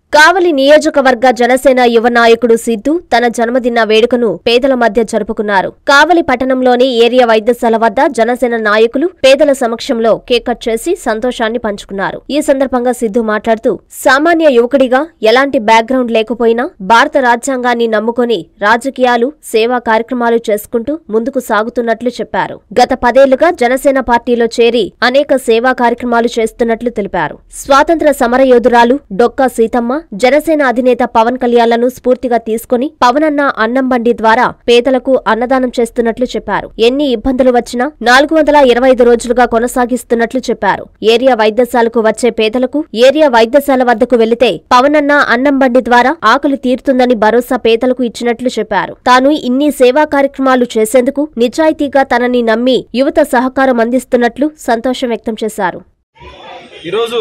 కావలి నియోజకవర్గ జనసేన యువ నాయకుడు సిద్ధు తన జన్మదిన వేడుకను పేదల మధ్య జరుపుకున్నారు కావలి పట్టణంలోని ఏరియా వైద్యశాల వద్ద జనసేన నాయకులు పేదల సమక్షంలో కేక్ కట్ చేసి సంతోషాన్ని పంచుకున్నారు ఈ సందర్భంగా సిద్ధు మాట్లాడుతూ సామాన్య యువకుడిగా ఎలాంటి బ్యాక్గ్రౌండ్ లేకపోయినా భారత రాజ్యాంగాన్ని నమ్ముకొని రాజకీయాలు సేవా కార్యక్రమాలు చేసుకుంటూ ముందుకు సాగుతున్నట్లు చెప్పారు గత పదేళ్లుగా జనసేన పార్టీలో చేరి అనేక సేవా కార్యక్రమాలు చేస్తున్నట్లు తెలిపారు స్వాతంత్ర సమరయోధురాలు డొక్కా సీతమ్మ జనసేన అధినేత పవన్ కళ్యాణ్లను స్ఫూర్తిగా తీసుకుని పవనన్న అన్నం బండి ద్వారా పేదలకు అన్నదానం చేస్తున్నట్లు చెప్పారు ఎన్ని ఇబ్బందులు వచ్చినా నాలుగు వందల ఇరవై ఐదు రోజులుగా కొనసాగిస్తున్నట్లు చెప్పారు ఏరియా వైద్యశాలకు వచ్చే పేదలకు ఏరియా వైద్యశాల వద్దకు వెళితే పవనన్న అన్నం బండి ద్వారా ఆకలి తీరుతుందని భరోసా పేదలకు ఇచ్చినట్లు చెప్పారు తాను ఇన్ని సేవా కార్యక్రమాలు చేసేందుకు నిజాయితీగా తనని నమ్మి యువత సహకారం అందిస్తున్నట్లు సంతోషం వ్యక్తం చేశారు ఈరోజు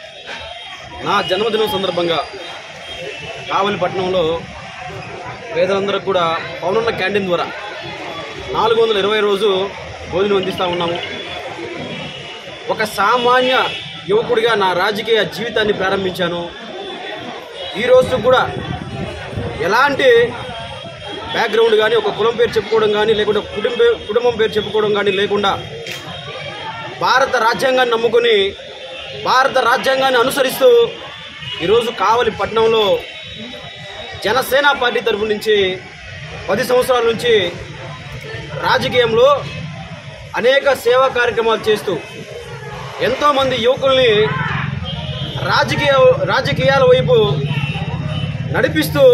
నా జన్మదినం సందర్భంగా కావలి పట్టణంలో పేదలందరూ కూడా పవనన్న క్యాంటీన్ ద్వారా నాలుగు వందల ఇరవై రోజు భోజనం అందిస్తూ ఉన్నాము ఒక సామాన్య యువకుడిగా నా రాజకీయ జీవితాన్ని ప్రారంభించాను ఈ రోజు కూడా ఎలాంటి బ్యాక్గ్రౌండ్ కానీ ఒక కులం పేరు చెప్పుకోవడం కానీ లేకుంటే కుటుంబ కుటుంబం పేరు చెప్పుకోవడం కానీ లేకుండా భారత రాజ్యాంగాన్ని నమ్ముకొని భారత రాజ్యాంగాన్ని అనుసరిస్తూ ఈరోజు కావలి పట్టణంలో జనసేన పార్టీ తరపు నుంచి పది సంవత్సరాల నుంచి రాజకీయంలో అనేక సేవా కార్యక్రమాలు చేస్తూ ఎంతోమంది యువకుల్ని రాజకీయ రాజకీయాల వైపు నడిపిస్తూ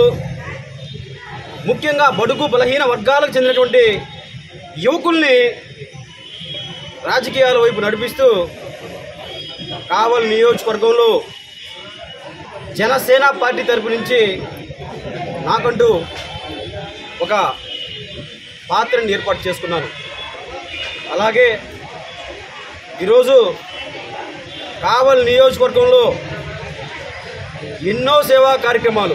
ముఖ్యంగా బడుగు బలహీన వర్గాలకు చెందినటువంటి యువకుల్ని రాజకీయాల వైపు నడిపిస్తూ కావలి నియోజకవర్గంలో జనసేన పార్టీ తరపు నుంచి నాకంటూ ఒక పాత్రని ఏర్పాటు చేసుకున్నాను అలాగే ఈరోజు కావలి నియోజకవర్గంలో ఎన్నో సేవా కార్యక్రమాలు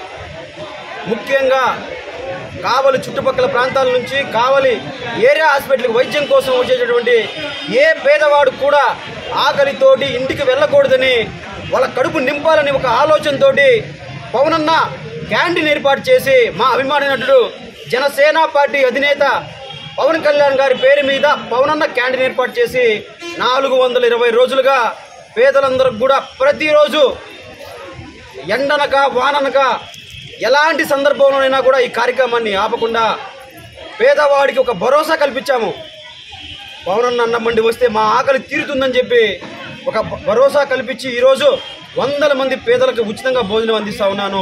ముఖ్యంగా కావలి చుట్టుపక్కల ప్రాంతాల నుంచి కావలి ఏరియా హాస్పిటల్కి వైద్యం కోసం వచ్చేటటువంటి ఏ పేదవాడు కూడా ఆకలితోటి ఇంటికి వెళ్ళకూడదని వాళ్ళ కడుపు నింపాలని ఒక ఆలోచనతోటి పవనన్న క్యాంటీన్ ఏర్పాటు చేసి మా అభిమాన నటుడు జనసేన పార్టీ అధినేత పవన్ కళ్యాణ్ గారి పేరు మీద పవనన్న క్యాంటీన్ ఏర్పాటు చేసి నాలుగు వందల ఇరవై రోజులుగా పేదలందరికి కూడా ప్రతిరోజు ఎండనక వాననక ఎలాంటి సందర్భంలోనైనా కూడా ఈ కార్యక్రమాన్ని ఆపకుండా పేదవాడికి ఒక భరోసా కల్పించాము పవనన్న అన్నమండి వస్తే మా ఆకలి తీరుతుందని చెప్పి ఒక భ- భరోసా కల్పించి ఈరోజు వందల మంది పేదలకు ఉచితంగా భోజనం అందిస్తా ఉన్నాను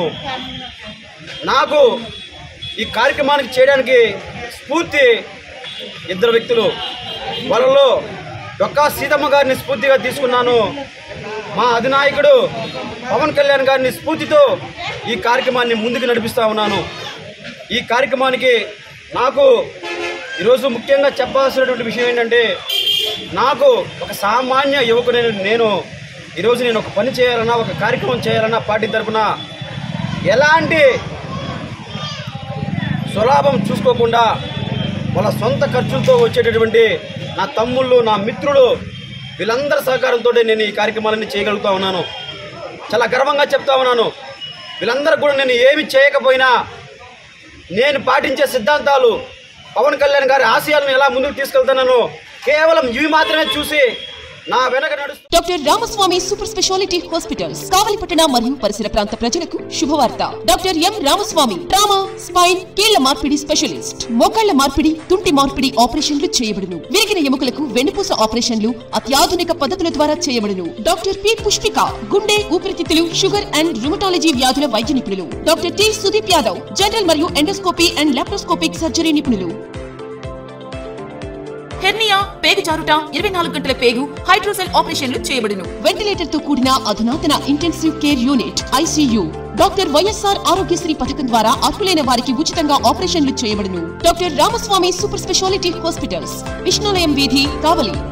నాకు ఈ కార్యక్రమానికి చేయడానికి స్ఫూర్తి ఇద్దరు వ్యక్తులు వాళ్ళలో డొక్కా సీతమ్మ గారిని స్ఫూర్తిగా తీసుకున్నాను మా అధినాయకుడు పవన్ కళ్యాణ్ గారిని స్ఫూర్తితో ఈ కార్యక్రమాన్ని ముందుకు నడిపిస్తా ఉన్నాను ఈ కార్యక్రమానికి నాకు ఈరోజు ముఖ్యంగా చెప్పాల్సినటువంటి విషయం ఏంటంటే నాకు ఒక సామాన్య యువకుని నేను ఈరోజు నేను ఒక పని చేయాలన్నా ఒక కార్యక్రమం చేయాలన్నా పార్టీ తరఫున ఎలాంటి స్వలాభం చూసుకోకుండా వాళ్ళ సొంత ఖర్చులతో వచ్చేటటువంటి నా తమ్ముళ్ళు నా మిత్రులు వీళ్ళందరి సహకారంతో నేను ఈ కార్యక్రమాలన్నీ చేయగలుగుతా ఉన్నాను చాలా గర్వంగా చెప్తా ఉన్నాను వీళ్ళందరూ కూడా నేను ఏమి చేయకపోయినా నేను పాటించే సిద్ధాంతాలు పవన్ కళ్యాణ్ గారి ఆశయాలను ఎలా ముందుకు తీసుకెళ్తున్నానో కేవలం ఇవి మాత్రమే చూసి నా వెనక నడుస్తూ doctor Ramaswamy super speciality hospitals కావలిపట్టణ మరియు పరిసర ప్రాంత ప్రజలకు శుభవార్త doctor M Ramaswamy trauma spine కీళ్ల మార్పిడి స్పెషలిస్ట్ మోకాళ్ల మార్పిడి తుంటి మార్పిడి ఆపరేషన్లు చేయబడును విరిగిన ఎముకలకు వెన్నుపూస ఆపరేషన్లు అత్యాధునిక పద్ధతుల ద్వారా చేయబడును డాక్టర్ పి పుష్పిక గుండె ఊపిరితిత్తులు షుగర్ అండ్ రుమటాలజీ వ్యాధుల వైద్య నిపుణులు doctor T Sudeep Yadav general మరియు ఎండోస్కోపీ అండ్ లాప్రోస్కోపిక్ సర్జరీ నిపుణులు హెర్నియా పేగు జారుట ఇరవై నాలుగు గంటల పేగు హైడ్రోసెల్ ఆపరేషన్లు చేయబడును వెంటిలేటర్ తో కూడిన అధునాతన intensive care unit ICU doctor YSR Aarogyasri పథకం ద్వారా అర్హులైన వారికి ఉచితంగా ఆపరేషన్లు చేయబడును doctor Ramaswamy super speciality hospitals Vishnulayam వీధి కావలి